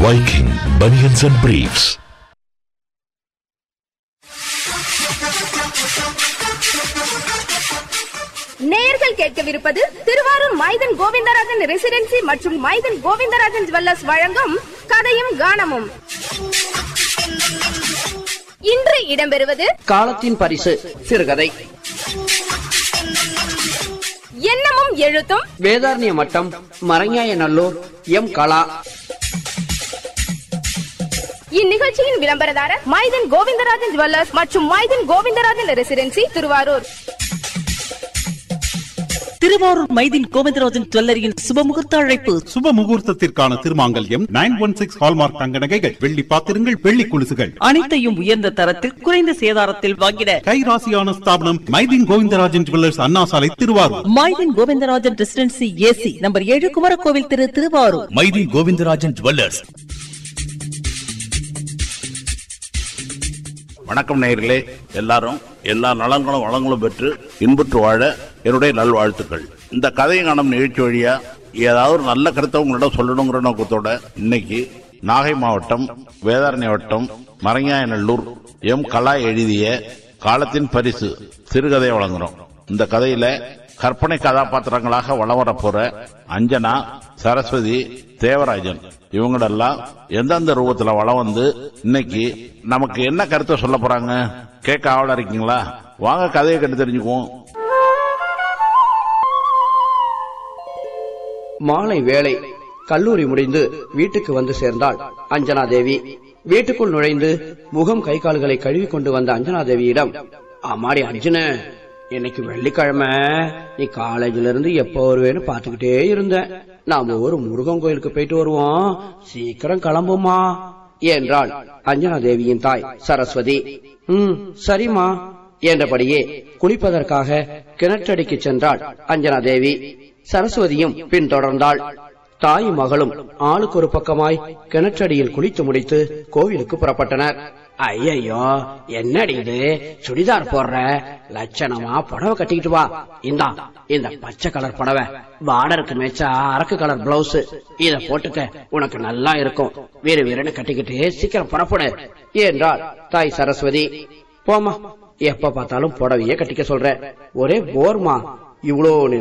Viking Bunions and Briefs. நேயர்கள் கேட்கவிருப்பது Thiruvarur மைதன் Govindarajan residency மற்றும் மைதன் கோவிந்தராஜன் ஜுவல்லர்ஸ் வழங்கும் கதையும் கானமும் இன்று இடம்பெறுவது காலத்தின் பரிசு சிறுகதை எண்ணமும் எழுத்தும் வேதாரண்ய மட்டம் மரஞாய நல்லூர் எம் கலா இந்நிகழ்ச்சியின் விளம்பரதாரர் மைதன் கோவிந்தராஜன் ஜுவல்லர்ஸ் மற்றும் மைதன் கோவிந்தராஜன் ரெசிடென்சி திருவாரூர் திருவாரூர் மைதின் கோவிந்தராஜன் ஜுவல்லரியின் சுபமுகூர்த்த அழைப்பு சுப முகூர்த்தத்திற்கான திருமாங்கல்யம் நைன் ஒன் சிக்ஸ் ஹால்மார்க் தங்க நகைகள் வெள்ளி பாத்திரங்கள் வெள்ளி குலுசுகள் அனைத்தையும் உயர்ந்த தரத்தில் குறைந்த சேதாரத்தில் வாங்கிட கைராசியான ஸ்தாபனம் மைதீன் கோவிந்தராஜன் ஜுவல்லர்ஸ் அண்ணா சாலை Thiruvarur Maidhin Govindarajan residency AC number ஏழு குமரகோவில் திரு திருவாரூர் மைதி கோவிந்தராஜன் ஜுவல்லர்ஸ் வணக்கம் நேயர்களே எல்லாரும் எல்லா நலங்களும் வளங்களும் பெற்று இன்புற்று வாழ என்னுடைய நல்வாழ்த்துக்கள் இந்த கதையை காணும் நிகழ்ச்சி வழியா ஏதாவது ஒரு நல்ல கருத்தை உங்களிடம் சொல்லணுங்கிற நோக்கத்தோட இன்னைக்கு நாகை மாவட்டம் வேதாரண்ய வட்டம் மரங்காயநல்லூர் எம் கலா எழுதிய காலத்தின் பரிசு சிறுகதை வழங்குறோம் இந்த கதையில கற்பனை கதாபாத்திரங்களாக வளம் வரப் போற அஞ்சனா சரஸ்வதி தேவராஜன் இவங்களெல்லாம் எந்தெந்த ரூபத்துல வளம் வந்து இன்னைக்கு நமக்கு என்ன கருத்தை சொல்ல போறாங்க கேட்க ஆவலா இருக்கீங்களா வாங்க கதையை கேட்டு தெரிஞ்சுக்குவோம் மாலை வேளை கல்லூரி முடிந்து வீட்டுக்கு வந்து சேர்ந்தாள் அஞ்சனா தேவி வீட்டுக்குள் நுழைந்து முகம் கை கால்களை கழுவி கொண்டு வந்த அஞ்சனா தேவியிடம் அம்மாடி அஞ்சன இன்னைக்கு வெள்ளிக்கிழமை நீ காலேஜ்ல இருந்து எப்போ வருவேன்னு பாத்துக்கிட்டே இருந்தேன் நாம ஒரு முருகன் கோயிலுக்கு போயிட்டு வருவோம் சீக்கிரம் கிளம்புமா என்றாள் அஞ்சனா தேவியின் தாய் சரஸ்வதி ம் சரிம்மா என்றபடியே குளிப்பதற்காக கிணற்றடிக்கு சென்றாள் அஞ்சனா தேவி சரஸ்வதியும் பின்தொடர்ந்தாள் தாய் மகளும் ஆளுக்கு ஒரு பக்கமாய் கிணற்றடியில் குளித்து முடித்து கோவிலுக்கு புறப்பட்டனர் ஐயையோ என்னடி இது சுடிதார் போடுற லட்சணமா புடவை கட்டிக்கிட்டு வா இந்தா இந்த பச்சை கலர் புடவை பார்டருக்கு மேய்ச்சா அரக்கு கலர் பிளவுஸ் இத போட்டுக்க உனக்கு நல்லா இருக்கும் வீறு வீரன்னு கட்டிக்கிட்டு சீக்கிரம் புறப்படு என்றாள் தாய் சரஸ்வதி போமா எப்ப பார்த்தாலும் புடவையே கட்டிக்க சொல்ற ஒரே போர்மா இவ்வளோ